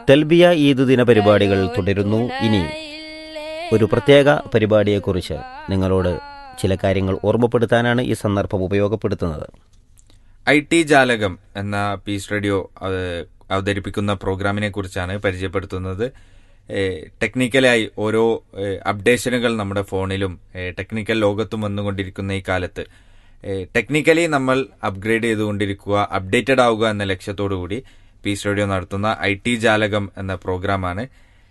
തെൽബിയ ഈദ് ദിന പരിപാടികൾ തുടരുന്നു ഇനി ഒരു പ്രത്യേക പരിപാടിയെക്കുറിച്ച് നിങ്ങളോട് ചില കാര്യങ്ങൾ ഓർമ്മപ്പെടുത്താനാണ് ഈ സന്ദർഭം ഉപയോഗപ്പെടുത്തുന്നത് ഐ ടി ജാലകം എന്ന പീസ് റേഡിയോ അത് അവതരിപ്പിക്കുന്ന പ്രോഗ്രാമിനെ കുറിച്ചാണ് പരിചയപ്പെടുത്തുന്നത് ഏഹ് ടെക്നിക്കലായി ഓരോ ഏഹ് അപ്ഡേഷനുകൾ നമ്മുടെ ഫോണിലും ഏഹ് ടെക്നിക്കൽ ലോകത്തും വന്നുകൊണ്ടിരിക്കുന്ന ഈ കാലത്ത് ഏഹ് ടെക്നിക്കലി നമ്മൾ അപ്ഗ്രേഡ് ചെയ്തുകൊണ്ടിരിക്കുക അപ്ഡേറ്റഡ് ആവുക എന്ന ലക്ഷ്യത്തോടു കൂടി പീസ് റേഡിയോ നടത്തുന്ന ഐ ടി ജാലകം എന്ന പ്രോഗ്രാമാണ്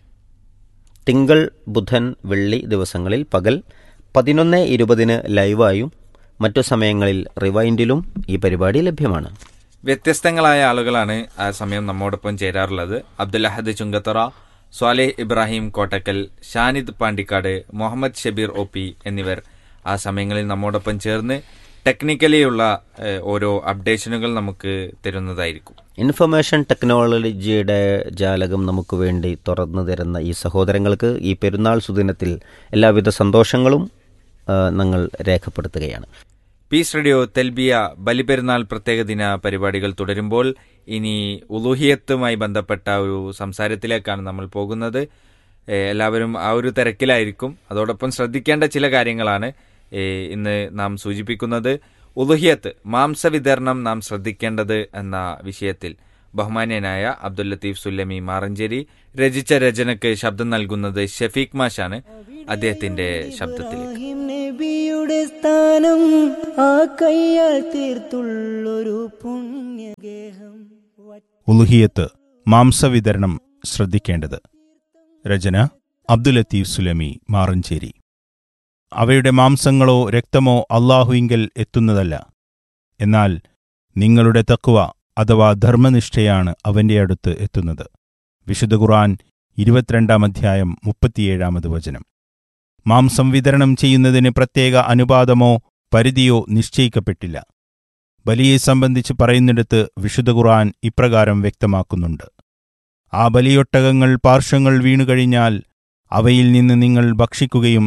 തിങ്കൾ ബുധൻ വെള്ളി ദിവസങ്ങളിൽ പകൽ പതിനൊന്ന് ഇരുപതിന് ലൈവായും മറ്റു സമയങ്ങളിൽ റിവൈൻഡിലും ഈ പരിപാടി ലഭ്യമാണ് വ്യത്യസ്തങ്ങളായ ആളുകളാണ് ആ സമയം നമ്മോടൊപ്പം ചേരാറുള്ളത് അബ്ദുൽ അഹദ് ചുങ്കത്തറ സ്വാലേഹ് ഇബ്രാഹിം കോട്ടക്കൽ ഷാനിദ് പാണ്ടിക്കാട് മുഹമ്മദ് ഷബീർ ഒ പി എന്നിവർ ആ സമയങ്ങളിൽ നമ്മോടൊപ്പം ചേർന്ന് ടെക്നിക്കലിയുള്ള ഏഹ്, ഓരോ അപ്ഡേഷനുകൾ നമുക്ക് തരുന്നതായിരിക്കും ഇൻഫർമേഷൻ ടെക്നോളജിയുടെ ജാലകം നമുക്ക് വേണ്ടി തുറന്നു തരുന്ന ഈ സഹോദരങ്ങൾക്ക് ഈ പെരുന്നാൾ സുദിനത്തിൽ എല്ലാവിധ സന്തോഷങ്ങളും ആ, ഞങ്ങൾ രേഖപ്പെടുത്തുകയാണ് പീസ് റേഡിയോ തെൽബിയ ബലിപെരുന്നാൾ പ്രത്യേക ദിന പരിപാടികൾ തുടരുമ്പോൾ ഇനി ഉലൂഹിയത്തുമായി ബന്ധപ്പെട്ട ഒരു സംസാരത്തിലേക്കാണ് നമ്മൾ പോകുന്നത് ഏഹ് എല്ലാവരും ആ ഒരു തിരക്കിലായിരിക്കും അതോടൊപ്പം ശ്രദ്ധിക്കേണ്ട ചില കാര്യങ്ങളാണ് ഏഹ് ഇന്ന് നാം സൂചിപ്പിക്കുന്നത് ഉലുഹിയത്ത് മാംസവിതരണം നാം ശ്രദ്ധിക്കേണ്ടത് എന്ന വിഷയത്തിൽ ബഹുമാന്യനായ അബ്ദുൽ ലത്തീഫ് സുല്ലമി മാറഞ്ചേരി രചിച്ച രചനയ്ക്ക് ശബ്ദം നൽകുന്നത് ഷഫീഖ് മാഷാണ് അദ്ദേഹത്തിന്റെ ശബ്ദത്തിലേക്ക് ഇബ്രാഹിം നബിയുടെ സ്ഥാനം ആ കയ്യാൽ തീർത്തുള്ളൊരു പുണ്യഗേഹം ഉലുഹിയത്ത് മാംസവിതരണം ശ്രദ്ധിക്കേണ്ടത് രചന അബ്ദുൽ ലത്തീഫ് സുലമി മാറഞ്ചേരി അവയുടെ മാംസങ്ങളോ രക്തമോ അള്ളാഹുവിങ്കൽ എത്തുന്നതല്ല എന്നാൽ നിങ്ങളുടെ തക്കുവ അഥവാ ധർമ്മനിഷ്ഠയാണ് അവന്റെ അടുത്ത് എത്തുന്നത് വിശുദ്ധ ഖുർആൻ ഇരുപത്തിരണ്ടാം അധ്യായം മുപ്പത്തിയേഴാമത് വചനം മാംസം വിതരണം ചെയ്യുന്നതിന് പ്രത്യേക അനുപാതമോ പരിധിയോ നിശ്ചയിക്കപ്പെട്ടില്ല ബലിയെ സംബന്ധിച്ച് പറയുന്നിടത്ത് വിശുദ്ധ ഖുർആൻ ഇപ്രകാരം വ്യക്തമാക്കുന്നുണ്ട് ആ ബലിയൊട്ടകങ്ങൾ പാർശ്വങ്ങൾ വീണുകഴിഞ്ഞാൽ അവയിൽ നിന്ന് നിങ്ങൾ ഭക്ഷിക്കുകയും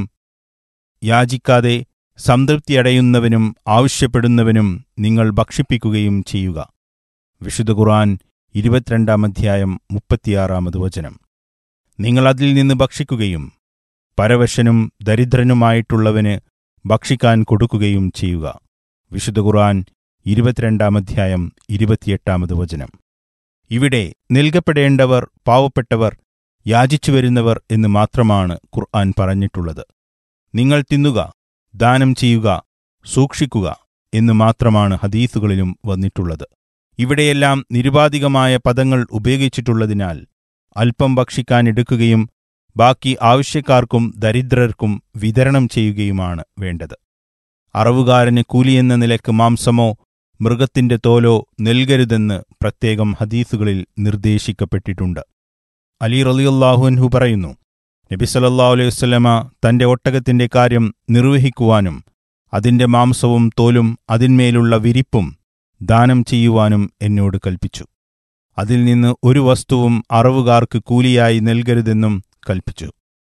യാചിക്കാതെ സംതൃപ്തിയടയുന്നവനും ആവശ്യപ്പെടുന്നവനും നിങ്ങൾ ഭക്ഷിപ്പിക്കുകയും ചെയ്യുക വിശുദ്ധ ഖുർആൻ ഇരുപത്തിരണ്ടാം അധ്യായം മുപ്പത്തിയാറാമത് വചനം നിങ്ങൾ അതിൽ നിന്ന് ഭക്ഷിക്കുകയും പരവശനും ദരിദ്രനുമായിട്ടുള്ളവന് ഭക്ഷിക്കാൻ കൊടുക്കുകയും ചെയ്യുക വിശുദ്ധ ഖുർആൻ ഇരുപത്തിരണ്ടാം അധ്യായം ഇരുപത്തിയെട്ടാമത് വചനം ഇവിടെ നൽകപ്പെടേണ്ടവർ പാവപ്പെട്ടവർ യാചിച്ചു വരുന്നവർ എന്ന് മാത്രമാണ് ഖുർആൻ പറഞ്ഞിട്ടുള്ളത് നിങ്ങൾ തിന്നുക ദാനം ചെയ്യുക സൂക്ഷിക്കുക എന്ന് മാത്രമാണ് ഹദീസുകളിലും വന്നിട്ടുള്ളത് ഇവിടെയെല്ലാം നിരുപാധികമായ പദങ്ങൾ ഉപയോഗിച്ചിട്ടുള്ളതിനാൽ അല്പം ഭക്ഷിക്കാൻ എടുക്കുകയും ബാക്കി ആവശ്യക്കാർക്കും ദരിദ്രർക്കും വിതരണം ചെയ്യുകയുമാണ് വേണ്ടത് അറവുകാരന് കൂലിയെന്ന നിലക്ക് മാംസമോ മൃഗത്തിന്റെ തോലോ നൽകരുതെന്ന് പ്രത്യേകം ഹദീസുകളിൽ നിർദ്ദേശിക്കപ്പെട്ടിട്ടുണ്ട് അലി റലിയുല്ലാഹുൻഹു പറയുന്നു നബി സല്ലല്ലാഹു അലൈഹി വസല്ലമ തന്റെ ഒട്ടകത്തിന്റെ കാര്യം നിർവഹിക്കുവാനും അതിന്റെ മാംസവും തോലും അതിന്മേലുള്ള വിരിപ്പും ദാനം ചെയ്യുവാനും എന്നോട് കൽപ്പിച്ചു അതിൽ നിന്ന് ഒരു വസ്തുവും അറവുകാർക്ക് കൂലിയായി നൽകരുതെന്നും കൽപ്പിച്ചു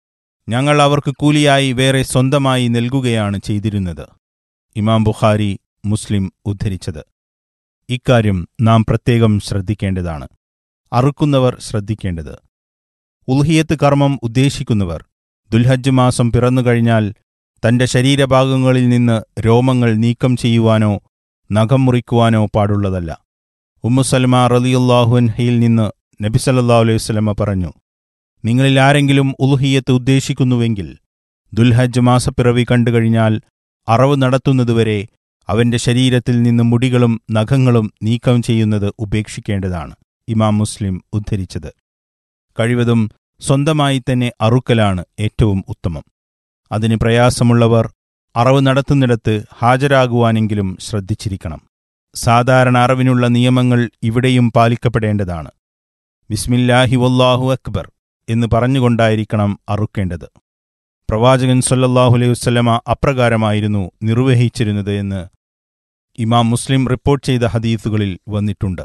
ഞങ്ങൾ അവർക്ക് കൂലിയായി വേറെ സ്വന്തമായി നൽകുകയാണ് ചെയ്തിരുന്നത് ഇമാം ബുഖാരി മുസ്ലിം ഉദ്ധരിച്ചത് ഇക്കാര്യം നാം പ്രത്യേകം ശ്രദ്ധിക്കേണ്ടതാണ് അറുക്കുന്നവർ ശ്രദ്ധിക്കേണ്ടത് ഉൽഹിയത്ത് കർമ്മം ഉദ്ദേശിക്കുന്നവർ ദുൽഹജ്ജ് മാസം പിറന്നുകഴിഞ്ഞാൽ തന്റെ ശരീരഭാഗങ്ങളിൽ നിന്ന് രോമങ്ങൾ നീക്കം ചെയ്യുവാനോ നഖം മുറിക്കുവാനോ പാടുള്ളതല്ല ഉമ്മുസൽമ റലിയുല്ലാഹുൻഹയിൽ നിന്ന് നബിസല്ലാ അലൈഹി വസല്ലമ പറഞ്ഞു നിങ്ങളിൽ ആരെങ്കിലും ഉൽഹിയത്ത് ഉദ്ദേശിക്കുന്നുവെങ്കിൽ ദുൽഹജ്ജ് മാസപ്പിറവി കണ്ടുകഴിഞ്ഞാൽ അറവ് നടത്തുന്നതുവരെ അവന്റെ ശരീരത്തിൽ നിന്ന് മുടികളും നഖങ്ങളും നീക്കം ചെയ്യുന്നത് ഉപേക്ഷിക്കേണ്ടതാണ് ഇമാം മുസ്ലിം ഉദ്ധരിച്ചത് കഴിവതും സ്വന്തമായി തന്നെ അറുക്കലാണ് ഏറ്റവും ഉത്തമം അതിന് പ്രയാസമുള്ളവർ അറവ് നടത്തുന്നിടത്ത് ഹാജരാകുവാനെങ്കിലും ശ്രദ്ധിച്ചിരിക്കണം സാധാരണ അറിവിനുള്ള നിയമങ്ങൾ ഇവിടെയും പാലിക്കപ്പെടേണ്ടതാണ് ബിസ്മില്ലാഹി വല്ലാഹു അക്ബർ എന്ന് പറഞ്ഞുകൊണ്ടായിരിക്കണം അറുക്കേണ്ടത് പ്രവാചകൻ സല്ലല്ലാഹു അലൈഹി വസല്ലമ അപ്രകാരമായിരുന്നു നിർവഹിച്ചിരുന്നത് എന്ന് ഇമാം മുസ്ലിം റിപ്പോർട്ട് ചെയ്ത ഹദീസുകളിൽ വന്നിട്ടുണ്ട്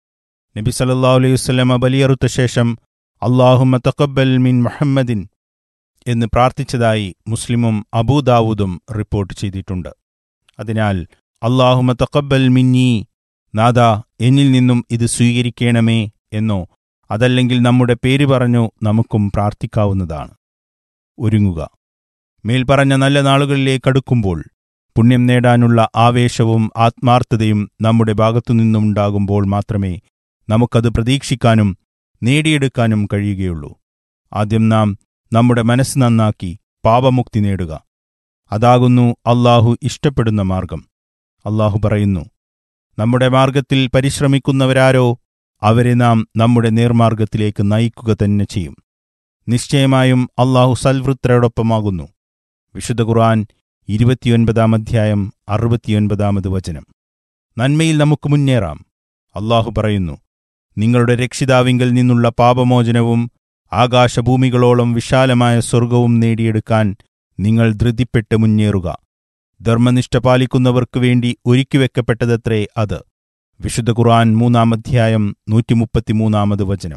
നബി സല്ലല്ലാഹു അലൈഹി വസല്ലമ ബലിയറുത്ത ശേഷം അള്ളാഹുമ്മ തഖബ്ബൽ മിൻ മുഹമ്മദിൻ എന്ന് പ്രാർത്ഥിച്ചതായി മുസ്ലിമും അബൂദാവൂദും റിപ്പോർട്ട് ചെയ്തിട്ടുണ്ട് അതിനാൽ അള്ളാഹുമ തക്കബൽ മിന്നി നാദാ എന്നിൽ നിന്നും ഇത് സ്വീകരിക്കണമേ എന്നോ അതല്ലെങ്കിൽ നമ്മുടെ പേര് പറഞ്ഞു നമുക്കും പ്രാർത്ഥിക്കാവുന്നതാണ് ഒരുങ്ങുക മേൽപ്പറഞ്ഞ നല്ല നാളുകളിലേക്ക് അടുക്കുമ്പോൾ പുണ്യം നേടാനുള്ള ആവേശവും ആത്മാർത്ഥതയും നമ്മുടെ ഭാഗത്തുനിന്നുണ്ടാകുമ്പോൾ മാത്രമേ നമുക്കത് പ്രതീക്ഷിക്കാനും നേടിയെടുക്കാനും കഴിയുകയുള്ളൂ ആദ്യം നാം നമ്മുടെ മനസ്സ് നന്നാക്കി പാപമുക്തി നേടുക അതാകുന്നു അള്ളാഹു ഇഷ്ടപ്പെടുന്ന മാർഗം അള്ളാഹു പറയുന്നു നമ്മുടെ മാർഗത്തിൽ പരിശ്രമിക്കുന്നവരാരോ അവരെ നാം നമ്മുടെ നേർമാർഗത്തിലേക്ക് നയിക്കുക തന്നെ ചെയ്യും നിശ്ചയമായും അള്ളാഹു സൽവൃത്തരോടൊപ്പമാകുന്നു വിശുദ്ധ ഖുർആൻ ഇരുപത്തിയൊൻപതാം അധ്യായം അറുപത്തിയൊൻപതാമത് വചനം നന്മയിൽ നമുക്ക് മുന്നേറാം അള്ളാഹു പറയുന്നു നിങ്ങളുടെ രക്ഷിതാവിങ്കൽ നിന്നുള്ള പാപമോചനവും ആകാശഭൂമികളോളം വിശാലമായ സ്വർഗവും നേടിയെടുക്കാൻ നിങ്ങൾ ധൃതിപ്പെട്ട് മുന്നേറുക ധർമ്മനിഷ്ഠ പാലിക്കുന്നവർക്കു വേണ്ടി ഒരുക്കിവെക്കപ്പെട്ടതത്രേ അത് വിശുദ്ധ ഖുർആൻ മൂന്നാം അധ്യായം നൂറ്റിമുപ്പത്തിമൂന്നാമത് വചനം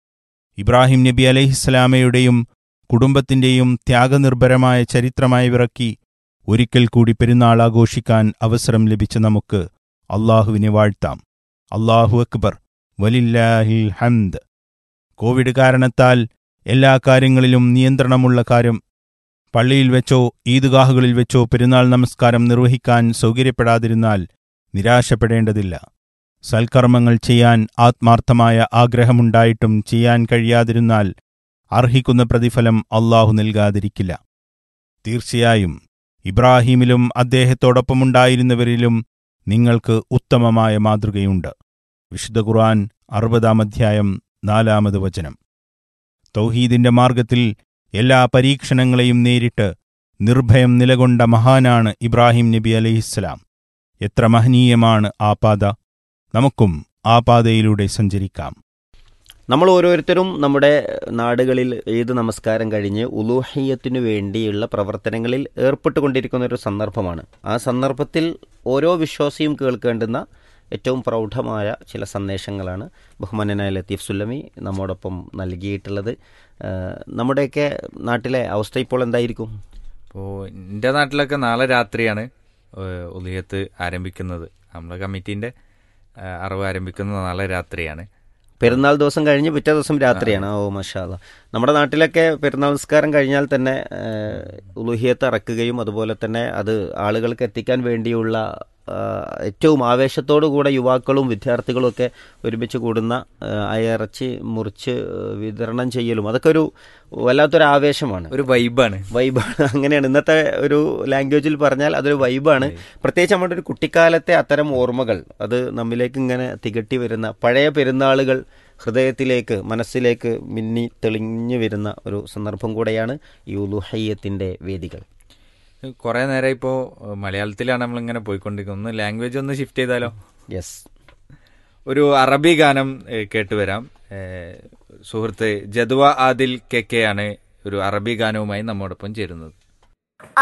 ഇബ്രാഹിം നബി അലഹിസ്സലാമയുടെയും കുടുംബത്തിന്റെയും ത്യാഗനിർഭരമായ ചരിത്രമായി വിറക്കി ഒരിക്കൽ കൂടി പെരുന്നാൾ ആഘോഷിക്കാൻ അവസരം ലഭിച്ച നമുക്ക് അള്ളാഹുവിനെ വാഴ്ത്താം അള്ളാഹു അക്ബർ വലില്ലാഹിൽ ഹംദ് കോവിഡ് കാരണത്താൽ എല്ലാ കാര്യങ്ങളിലും നിയന്ത്രണമുള്ള കാര്യം പള്ളിയിൽ വെച്ചോ ഈദ്ഗാഹുകളിൽ വെച്ചോ പെരുന്നാൾ നമസ്കാരം നിർവഹിക്കാൻ സൗകര്യപ്പെടാതിരുന്നാൽ നിരാശപ്പെടേണ്ടതില്ല സൽക്കർമ്മങ്ങൾ ചെയ്യാൻ ആത്മാർത്ഥമായ ആഗ്രഹമുണ്ടായിട്ടും ചെയ്യാൻ കഴിയാതിരുന്നാൽ അർഹിക്കുന്ന പ്രതിഫലം അള്ളാഹു നൽകാതിരിക്കില്ല തീർച്ചയായും ഇബ്രാഹീമിലും അദ്ദേഹത്തോടൊപ്പമുണ്ടായിരുന്നവരിലും നിങ്ങൾക്ക് ഉത്തമമായ മാതൃകയുണ്ട് വിശുദ്ധ ഖുർആൻ അറുപതാം അധ്യായം നാലാമത് വചനം തൗഹീദിന്റെ മാർഗത്തിൽ എല്ലാ പരീക്ഷണങ്ങളെയും നേരിട്ട് നിർഭയം നിലകൊണ്ട മഹാനാണ് ഇബ്രാഹിം നബി അലൈഹിസ്സലാം എത്ര മഹനീയമാണ് ആ പാത നമുക്കും ആ പാതയിലൂടെ സഞ്ചരിക്കാം നമ്മൾ ഓരോരുത്തരും നമ്മുടെ നാടുകളിൽ ഈദ് നമസ്കാരം കഴിഞ്ഞ് ഉലൂഹയ്യത്തിനു വേണ്ടിയുള്ള പ്രവർത്തനങ്ങളിൽ ഏർപ്പെട്ടുകൊണ്ടിരിക്കുന്ന ഒരു സന്ദർഭമാണ് ആ സന്ദർഭത്തിൽ ഓരോ വിശ്വാസിയും കേൾക്കേണ്ടുന്ന ഏറ്റവും പ്രൗഢമായ ചില സന്ദേശങ്ങളാണ് ബഹുമാനനായ ലത്തീഫ് സുല്ലമി നമ്മോടൊപ്പം നൽകിയിട്ടുള്ളത് ആ, നമ്മുടെയൊക്കെ നാട്ടിലെ അവസ്ഥ ഇപ്പോൾ എന്തായിരിക്കും ഇപ്പോൾ എൻ്റെ നാട്ടിലൊക്കെ നാളെ രാത്രിയാണ് ഉദയത്ത് ആരംഭിക്കുന്നത് നമ്മളെ കമ്മിറ്റീൻ്റെ അറിവ് ആരംഭിക്കുന്നത് നാളെ രാത്രിയാണ് പെരുന്നാൾ ദിവസം കഴിഞ്ഞ് പിറ്റേ ദിവസം രാത്രിയാണ് ഓ മഷാല നമ്മുടെ നാട്ടിലൊക്കെ പെരുന്നാൾ നിസ്കാരം കഴിഞ്ഞാൽ തന്നെ ഉലുഹിയത്ത് ഇറക്കുകയും അതുപോലെ തന്നെ അത് ആളുകൾക്ക് എത്തിക്കാൻ വേണ്ടിയുള്ള ആ, ഏറ്റവും ആവേശത്തോടു കൂടെ യുവാക്കളും വിദ്യാർത്ഥികളും ഒക്കെ ഒരുമിച്ച് കൂടുന്ന ആ, ആ ഇറച്ചി മുറിച്ച് വിതരണം ചെയ്യലും അതൊക്കെ ഒരു വല്ലാത്തൊരു ആവേശമാണ് ഒരു വൈബാണ് വൈബാണ് അങ്ങനെയാണ് ഇന്നത്തെ ഒരു ലാംഗ്വേജിൽ പറഞ്ഞാൽ അതൊരു വൈബാണ് പ്രത്യേകിച്ച് നമ്മുടെ ഒരു കുട്ടിക്കാലത്തെ അത്തരം ഓർമ്മകൾ അത് നമ്മിലേക്ക് ഇങ്ങനെ തികട്ടി വരുന്ന പഴയ പെരുന്നാളുകൾ ഹൃദയത്തിലേക്ക് മനസ്സിലേക്ക് മിന്നി തെളിഞ്ഞു വരുന്ന ഒരു സന്ദർഭം കൂടെയാണ് ഈ ഉലുഹയ്യത്തിൻ്റെ വേദികൾ കുറേ നേരം ഇപ്പോൾ മലയാളത്തിലാണ് നമ്മളിങ്ങനെ പോയിക്കൊണ്ടിരിക്കുന്നത് ഒന്ന് ലാംഗ്വേജ് ഒന്ന് ഷിഫ്റ്റ് ചെയ്താലോ യെസ് ഒരു അറബി ഗാനം ഏഹ്, കേട്ടുവരാം ഏഹ്, സുഹൃത്ത് ജദ്വ ആദിൽ കെ കെ ആണ് ഒരു അറബി ഗാനവുമായി നമ്മോടൊപ്പം ചേരുന്നത്